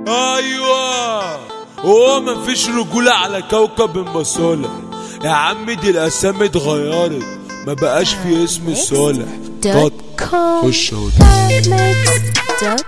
ايوه هو مفيش رجولة على كوكب المصالح يا عم دي الاسامي اتغيرت ما بقاش في اسم صالح دوت كوم خش اهو ميكس دوت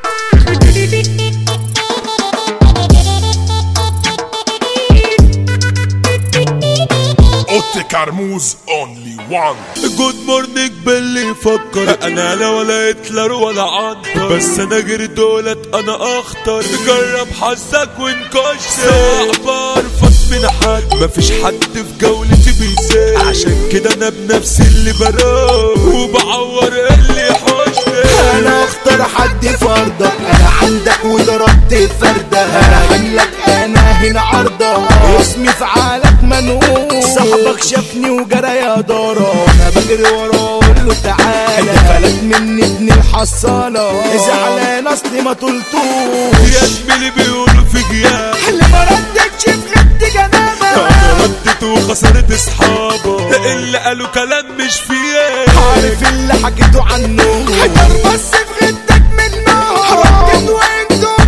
اوتي كرموز اونلي وان جود مورنينج باللي يفكر انا لا ولا هتلر ولا عنتر بس انا غير دولت انا اخطر جرب حظك وانكش صعب ارفض من حد مفيش حد في جولتي بيسال عشان كده انا بنفسي اللي بروح وبعور اللي يحوشني انا اختار حد فرضة انا عندك وضربت فردة هرهن لك انا هنا عرضة اسمي في عالك منقول صاحبك شافني وجرى يا دارة انا بجري وراه اقول له تعالى فلت مني ابن الحصالة زعلان اصلي ما طلتوش يا زميلي بيقولوا في جياب اللي ما ردتش في خد جنابة انا ردت وخسرت اصحابه اللي قالوا كلام مش فيه عارف اللي حكيته عنه حجر بس في غدك منه ردت وانتم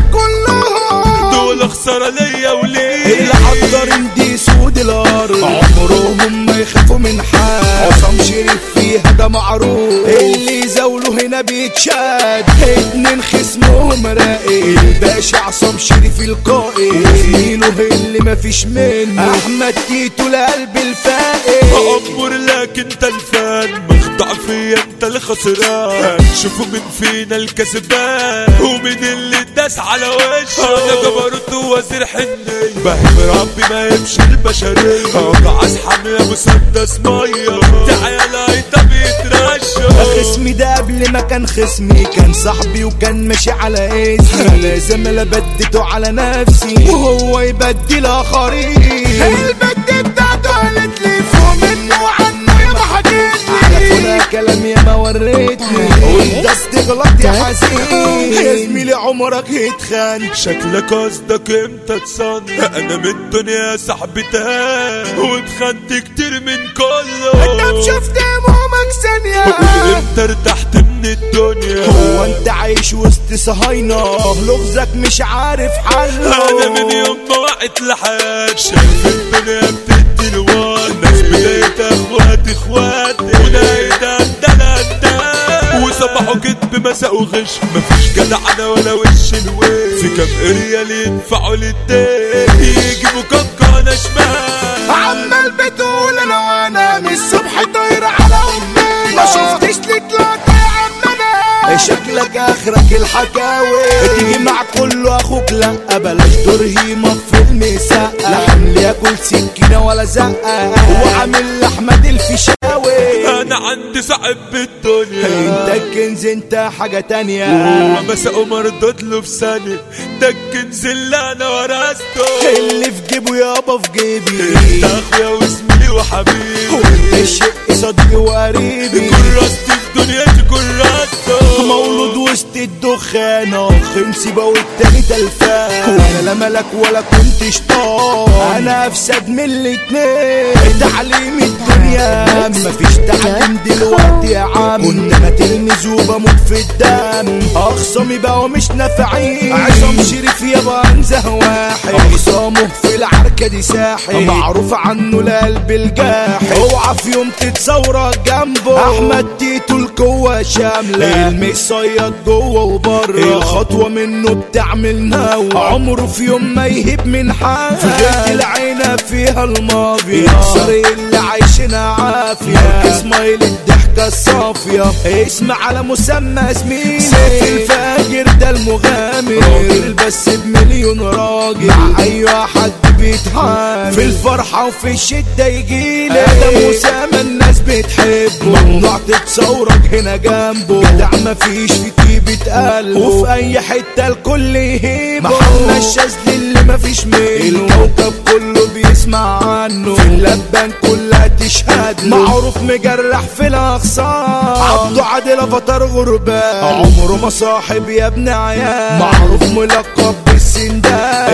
كلهم دول خسارة ليا وليه اللي حضرين دي سود الارض عمرهم ما يخافوا من حد عصام شريف فيها ده معروف اللي زاوله هنا بيتشاد اتنين خصمهم راقي الباشا عصام شريف القائد زميله اللي مفيش منه احمد تيتو القلب الفائق أمر لك انت الفان مخدع فيا انت الخسران شوفوا مين فينا الكسبان ومين اللي داس على وشه انا جبروت وزير حنية بهم ربي ما يمشي البشرية جعاز حامية مسدس مية تعالى انت بيترشوا خصمي ده قبل ما كان خصمي كان صاحبي وكان ماشي على اسمي لازم انا بدته على نفسي وهو يبدي الاخرين البد بتاعته قالت لي فوق منه وعنه يا ما حكيتني عرفونا كلام يا ما وريتني وانت استغلط يا حزين يا زميلي عمرك يتخان شكلك قصدك امتى تصنع انا من الدنيا صاحبي تاه واتخنت كتير من كله انت شفت همومك ثانيه امتى ارتحت من الدنيا هو انت عايش وسط صهاينة لغزك مش عارف حله انا من يوم ما وقعت لحد شايف الدنيا بتدي الوان ناس بداية اخوات اخواتي ونهاية الدلال وصبحوا كدب مساء وغش مفيش جدع انا ولا وش الويل في كام اريال يدفعوا للدين يجيبوا كوكا انا شمال عمال بتقول انا وانا من الصبح طاير على امي ما شفتش لي طلعت يا عم انا شكلك اخرك الحكاوي تيجي مع كله اخوك لا بلاش دور هيمة في فيلم سقة لا حمل ياكل سكينة ولا زقة وعامل لاحمد الفيشاوي انا عندي صاحب بالدنيا انت الكنز انت حاجة تانية وهو مساء مردود له في ثانية ده الكنز اللي انا ورثته اللي في جيبه يابا في جيبي انت اخويا وزميلي وحبيبي وانت الشق صديقي وقريبي كرستي في دنيتي كرسته مولود وسط الدخانة خمسي بقى والتاني تلفان وانا لا ملك ولا كنت شطان انا افسد من الاتنين تعليم الدنيا مفيش تعليم دلوقتي يا عم كنت انا تلميذ وبموت في الدم اخصامي بقوا مش نافعين عصام شريف يابا انزه واحد اخصامه في العركة دي ساحل معروف عنه القلب الجاحد اوعى في يوم تتصورك جنبه احمد تيتو القوة شاملة المصيد جوه وبره الخطوة منه بتعمل نوى عمره في يوم ما يهب من حاجة في غيرة العينة فيها الماضي يكسر اللي عايشنا عافية اسمايل الضحكة الصافية اسم على مسمى زميلي سيف الفاجر ده المغامر راجل بس بمليون راجل مع اي حد بيتحامل في الفرحة وفي الشدة يجيلك ده مسامى الناس بتحبه ممنوع تتصورك هنا جنبه جدع مفيش في طيبة قلبه وفي اي حتة الكل يهيبه محمد الشاذلي اللي مفيش منه الكوكب كله بيسمع عنه في اللبان كلها تشهد له معروف مجرح في الاغصان عبده عادل افاتار غربان عمره ما صاحب يا ابن عيال معروف ملقب بالسندان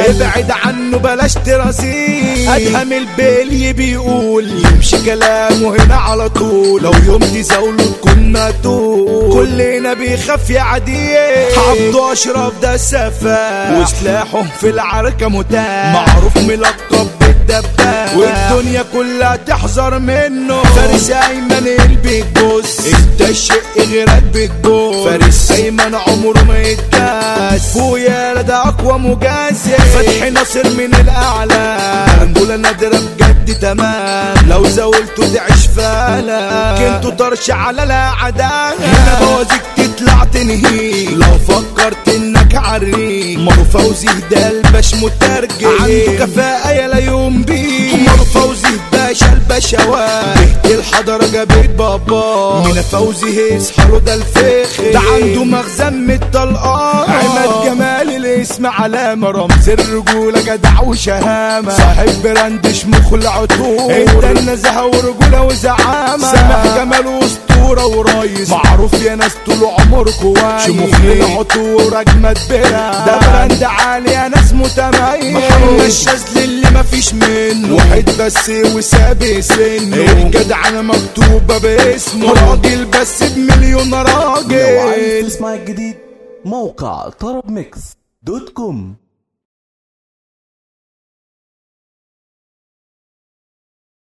ابعد عنه بلاش ترازيه ادهم البلي بيقول يمشي كلامه هنا على طول لو يوم تزاوله تكون ماتول كلنا بيخاف يعديه عبده اشرف ده سفاه وسلاحه في العركه متاح معروف ملقب بالدباب والدنيا كلها تحذر منه فارس ايمن البيج بوس انت الشق غيرك بيج بوس فارس ايمن عمره ما يتكاس فويا ده اقوى مجازي فتحي ناصر من الاعلى رجولة نادرة بجد تمام لو زاولته تعيش فالك كنتوا طرش على الاعداء هنا بوازيك تطلع تنهي لو فكرت انك عريق مارو فوزي ده الباش مترجم عنده كفاءة يا لا يوم بيه مارو فوزي باشا البشوات بهت الحضرة جابت بابا من فوزي هيصحى له ده الفخر ده عنده مخزن من الطلقات عماد جمال الاسم علامة رمز الرجولة جدع وشهامة صاحب براند شموخ العطور انت النزهة ورجولة وزعامة سامح جمال واسطورة ورايس معروف يا ناس طول عمره كويس شموخ العطور اجمد برا ده براند عالي يا ناس متميز محمد الشاذلي اللي مفيش منه واحد بس وسابق سنه الجدع انا مكتوبة باسمه راجل بس بمليون لو عايز راجل تسمع الجديد موقع طرب ميكس دوت كوم